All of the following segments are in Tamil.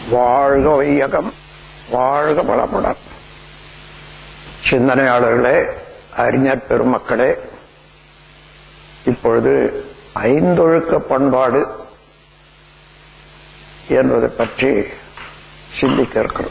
வாழ்க வையகம் வாழ்க வளமுடன் சிந்தனையாளர்களே அறிஞர் பெருமக்களே இப்பொழுது ஐந்தொழுக்க பண்பாடு என்பதை பற்றி சிந்திக்க இருக்கிறோம்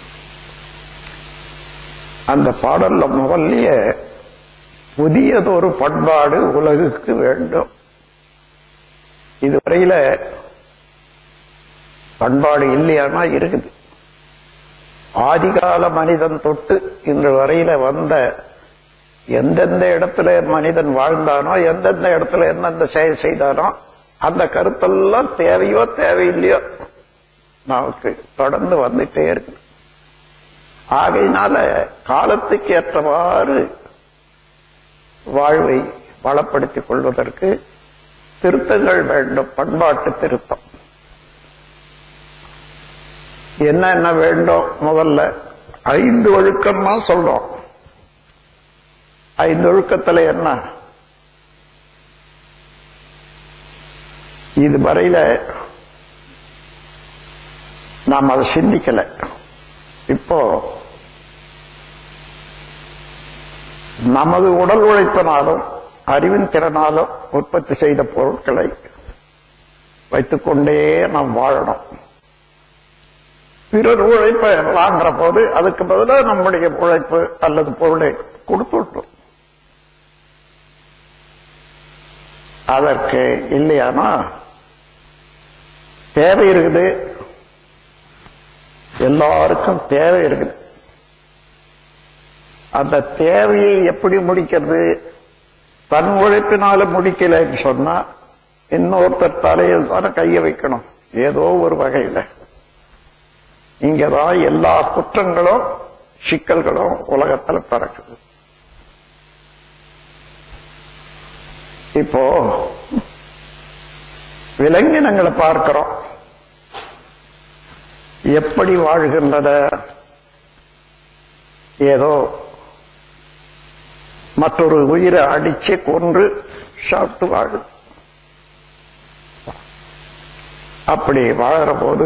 அந்த பாடல்ல முதல்லயே புதியதொரு பண்பாடு உலகுக்கு வேண்டும் இதுவரையில பண்பாடு இல்லையானா இருக்குது ஆதிகால மனிதன் தொட்டு இன்று வரையில வந்த எந்தெந்த இடத்துல மனிதன் வாழ்ந்தானோ எந்தெந்த இடத்துல எந்தெந்த செயல் செய்தானோ அந்த கருத்தெல்லாம் தேவையோ தேவையில்லையோ நமக்கு தொடர்ந்து வந்துட்டே இருக்கு ஆகையினால காலத்துக்கு ஏற்றவாறு வாழ்வை வளப்படுத்திக் கொள்வதற்கு திருத்தங்கள் வேண்டும் பண்பாட்டு திருத்தம் என்ன என்ன வேண்டும் முதல்ல ஐந்து ஒழுக்கம் தான் சொல்றோம் ஐந்து ஒழுக்கத்துல என்ன இது வரையில நாம் அதை சிந்திக்கல இப்போ நமது உடல் உழைப்பினாலும் அறிவின் திறனாலும் உற்பத்தி செய்த பொருட்களை வைத்துக்கொண்டே நாம் வாழணும் பிறர் உழைப்பை வாங்குற போது அதுக்கு பதிலாக நம்முடைய உழைப்பு அல்லது பொருளை கொடுத்து விட்டோம் அதற்கு இல்லையானா தேவை இருக்குது எல்லாருக்கும் தேவை இருக்குது அந்த தேவையை எப்படி முடிக்கிறது தன் உழைப்பினால முடிக்கலைன்னு சொன்னா இன்னொருத்தர் தலையில் தானே கைய வைக்கணும் ஏதோ ஒரு வகையில இங்கதான் எல்லா குற்றங்களும் சிக்கல்களும் உலகத்துல பிறக்குது இப்போ விலங்கினங்களை பார்க்கிறோம் எப்படி வாழ்கின்றன ஏதோ மற்றொரு உயிரை அடிச்சு கொன்று சாப்பிட்டு வாழுது அப்படி வாழற போது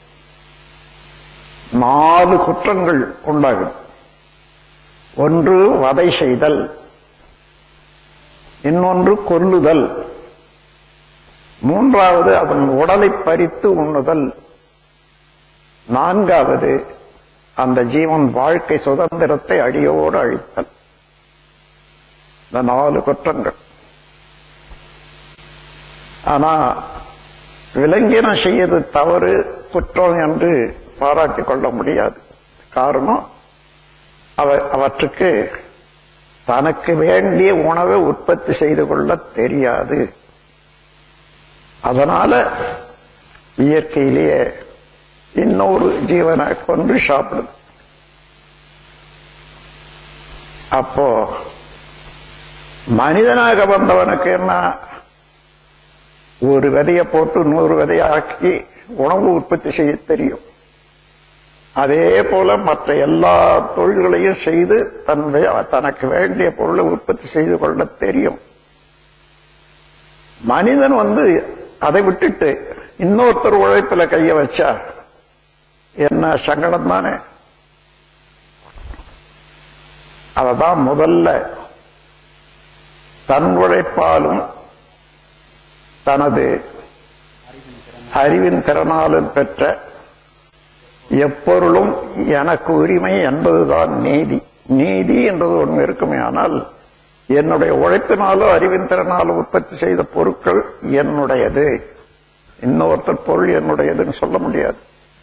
நாலு குற்றங்கள் உண்டாகும் ஒன்று வதை செய்தல் இன்னொன்று கொல்லுதல் மூன்றாவது அதன் உடலை பறித்து உண்ணுதல் நான்காவது அந்த ஜீவன் வாழ்க்கை சுதந்திரத்தை அடியோடு அழித்தல் இந்த நாலு குற்றங்கள் ஆனா விலங்கினம் செய்யறது தவறு குற்றம் என்று பாராட்டிக் கொள்ள முடியாது காரணம் அவற்றுக்கு தனக்கு வேண்டிய உணவை உற்பத்தி செய்து கொள்ள தெரியாது அதனால இயற்கையிலேயே இன்னொரு ஜீவனை கொன்று சாப்பிடுது அப்போ மனிதனாக வந்தவனுக்கு என்ன ஒரு விதையை போட்டு நூறு விதையாக்கி உணவு உற்பத்தி செய்ய தெரியும் அதே போல மற்ற எல்லா தொழில்களையும் செய்து தன் தனக்கு வேண்டிய பொருளை உற்பத்தி செய்து கொள்ள தெரியும் மனிதன் வந்து அதை விட்டுட்டு இன்னொருத்தர் உழைப்புல கைய வச்சா என்ன சங்கடம் தானே அததான் முதல்ல தன் உழைப்பாலும் தனது அறிவின் திறனாலும் பெற்ற எப்பொருளும் எனக்கு உரிமை என்பதுதான் நீதி நீதி என்றது ஒன்று இருக்குமே ஆனால் என்னுடைய உழைப்பினாலோ அறிவின் திறனாலோ உற்பத்தி செய்த பொருட்கள் என்னுடையது இன்னொருத்தர் பொருள் என்னுடையதுன்னு சொல்ல முடியாது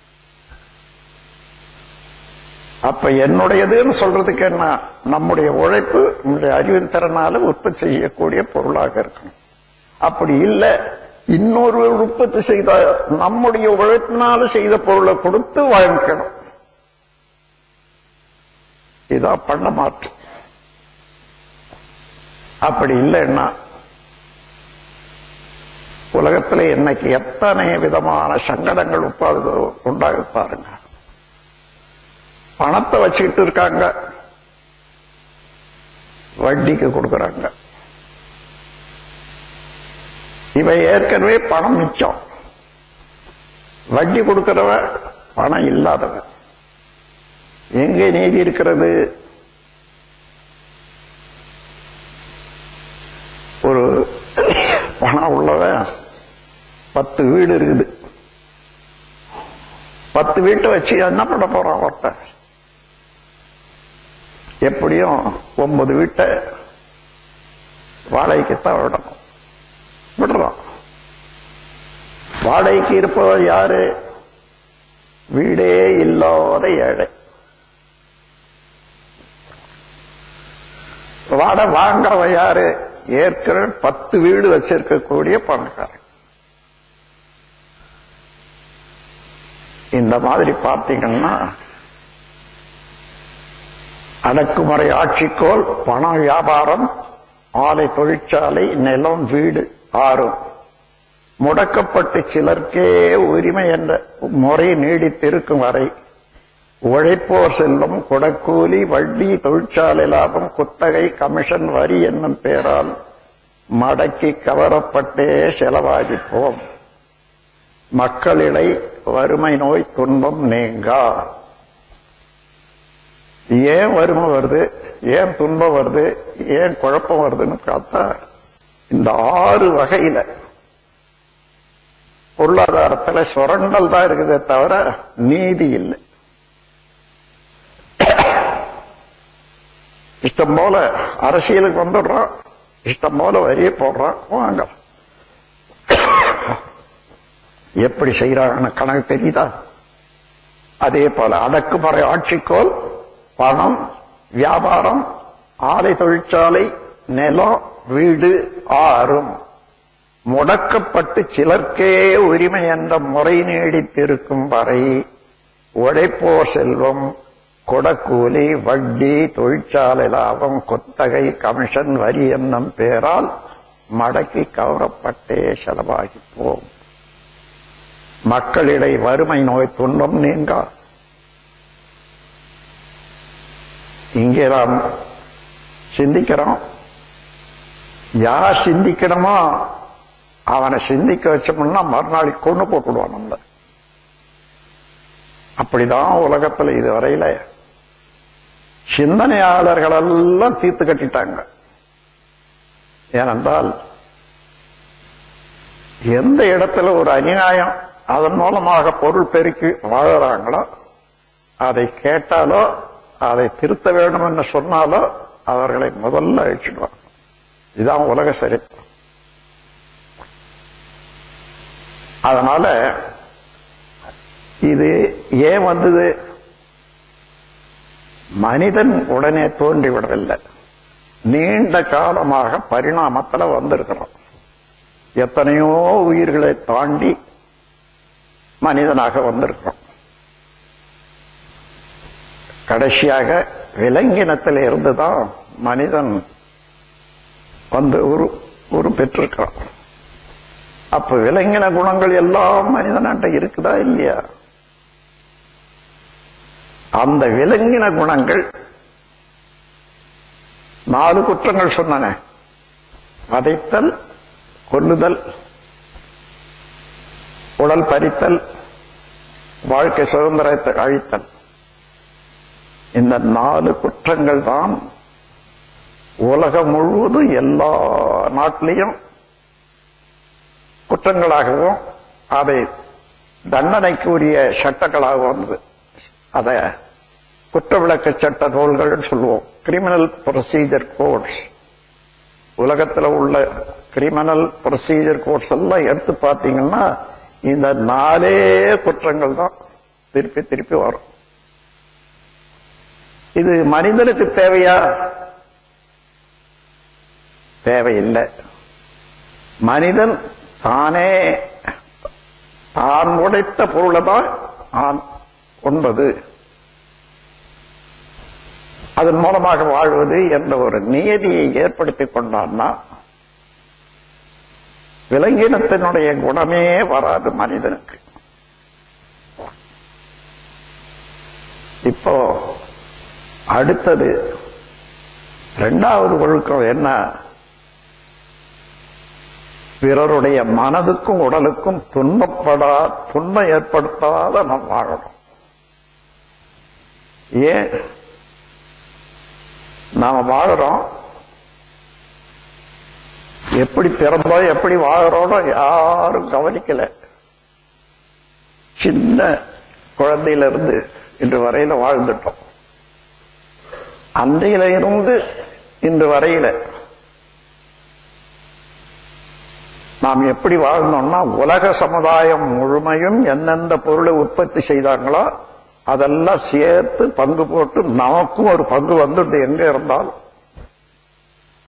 அப்ப என்னுடையதுன்னு சொல்றதுக்கு என்ன நம்முடைய உழைப்பு நம்முடைய அறிவின் திறனால உற்பத்தி செய்யக்கூடிய பொருளாக இருக்கணும் அப்படி இல்லை இன்னொரு உற்பத்தி செய்த நம்முடைய உழைப்பினால செய்த பொருளை கொடுத்து வாங்கிக்கணும் இதான் பண்ண மாற்றம் அப்படி இல்லைன்னா உலகத்துல இன்னைக்கு எத்தனை விதமான சங்கடங்கள் உட்பாது உண்டாக பாருங்க பணத்தை வச்சுக்கிட்டு இருக்காங்க வட்டிக்கு கொடுக்கறாங்க இவன் ஏற்கனவே பணம் மிச்சம் வட்டி கொடுக்கிறவன் பணம் இல்லாதவன் எங்கே நீதி இருக்கிறது ஒரு பணம் உள்ளவன் பத்து வீடு இருக்குது பத்து வீட்டை வச்சு என்ன பண்ண போறான் ஒருத்தன் எப்படியும் ஒன்பது வீட்டை வாடகைக்குத்தான் விடணும் விடுறான் வாடகைக்கு இருப்பவர் யாரு வீடே இல்லாத ஏழை வாடகை வாங்குறவன் யாரு ஏற்கனவே பத்து வீடு வச்சிருக்கக்கூடிய பணக்காரன் இந்த மாதிரி பார்த்தீங்கன்னா அடக்குமுறை ஆட்சிக்கோள் பண வியாபாரம் ஆலை தொழிற்சாலை நிலம் வீடு ஆறும் முடக்கப்பட்டு சிலர்க்கே உரிமை என்ற முறை நீடித்திருக்கும் வரை உழைப்போர் செல்லும் கொடக்கூலி வட்டி தொழிற்சாலை லாபம் குத்தகை கமிஷன் வரி என்னும் பெயரால் மடக்கி கவரப்பட்டே செலவாகிப்போம் மக்களிடை வறுமை நோய் துன்பம் நீங்கா ஏன் வறுமை வருது ஏன் துன்பம் வருது ஏன் குழப்பம் வருதுன்னு பார்த்தா இந்த ஆறு வகையில பொருளாதாரத்துல சுரண்டல் தான் இருக்குதே தவிர நீதி இல்லை இஷ்டம் போல அரசியலுக்கு வந்துடுறான் இஷ்டம் போல வரியை போடுறான் வாங்க எப்படி செய்யறாங்கன்னு கணக்கு தெரியுதா அதே போல அடக்குமுறை ஆட்சிக்கோள் பணம் வியாபாரம் ஆலை தொழிற்சாலை நிலம் வீடு ஆறும் முடக்கப்பட்டு சிலர்க்கே உரிமை என்ற முறை நீடித்திருக்கும் வரை உழைப்போர் செல்வம் கொடக்கூலி வட்டி தொழிற்சாலை லாபம் கொத்தகை கமிஷன் வரி என்னும் பேரால் மடக்கி கவரப்பட்டே செலவாகி போம் மக்களிடை வறுமை நோய் துன்பம் நீங்கா இங்கே நாம் சிந்திக்கிறோம் யார் சிந்திக்கணுமோ அவனை சிந்திக்க வச்சோம்னா மறுநாள் கொண்டு போட்டுடுவான் நம்மள அப்படிதான் உலகத்துல இதுவரையில சிந்தனையாளர்கள் எல்லாம் தீர்த்து கட்டிட்டாங்க ஏனென்றால் எந்த இடத்துல ஒரு அநியாயம் அதன் மூலமாக பொருள் பெருக்கி வாழறாங்களோ அதை கேட்டாலோ அதை திருத்த வேண்டும் என்று சொன்னாலோ அவர்களை முதல்ல அழிச்சிடுவாங்க இதுதான் உலக சரித்திரம் அதனால இது ஏன் வந்தது மனிதன் உடனே தோன்றி விடவில்லை நீண்ட காலமாக பரிணாமத்துல வந்திருக்கிறோம் எத்தனையோ உயிர்களை தாண்டி மனிதனாக வந்திருக்கிறோம் கடைசியாக விலங்கினத்தில் இருந்துதான் மனிதன் வந்து உரு உரு பெற்றிருக்கிறான் அப்ப விலங்கின குணங்கள் எல்லாம் மனிதனாட்ட இருக்குதா இல்லையா அந்த விலங்கின குணங்கள் நாலு குற்றங்கள் சொன்னன வதைத்தல் கொல்லுதல் உடல் பறித்தல் வாழ்க்கை சுதந்திரத்தை அழித்தல் இந்த நாலு குற்றங்கள் தான் உலகம் முழுவதும் எல்லா நாட்டிலையும் குற்றங்களாகவும் அதை தண்டனைக்கு உரிய சட்டங்களாக வந்தது அத குற்ற விளக்க சட்ட நூல்கள் சொல்லுவோம் கிரிமினல் ப்ரொசீஜர் கோட்ஸ் உலகத்தில் உள்ள கிரிமினல் ப்ரொசீஜர் கோட்ஸ் எல்லாம் எடுத்து பார்த்தீங்கன்னா இந்த நாலே குற்றங்கள் தான் திருப்பி திருப்பி வரும் இது மனிதனுக்கு தேவையா தேவையில்லை மனிதன் தானே தான் உடைத்த பொருளை தான் நான் உண்பது அதன் மூலமாக வாழ்வது என்ற ஒரு நியதியை ஏற்படுத்திக் கொண்டான்னா விலங்கினத்தினுடைய குணமே வராது மனிதனுக்கு இப்போ அடுத்தது இரண்டாவது ஒழுக்கம் என்ன பிறருடைய மனதுக்கும் உடலுக்கும் துன்பப்படா துன்பம் ஏற்படுத்தாத நாம் வாழணும் ஏன் நாம வாழறோம் எப்படி பிறந்தோம் எப்படி வாழறோம் யாரும் கவனிக்கல சின்ன குழந்தையில இருந்து இன்று வரையில வாழ்ந்துட்டோம் அன்றையில இருந்து இன்று வரையில நாம் எப்படி வாழ்ந்தோம்னா உலக சமுதாயம் முழுமையும் எந்தெந்த பொருளை உற்பத்தி செய்தாங்களோ அதெல்லாம் சேர்த்து பங்கு போட்டு நமக்கும் ஒரு பங்கு வந்துட்டு எங்க இருந்தாலும்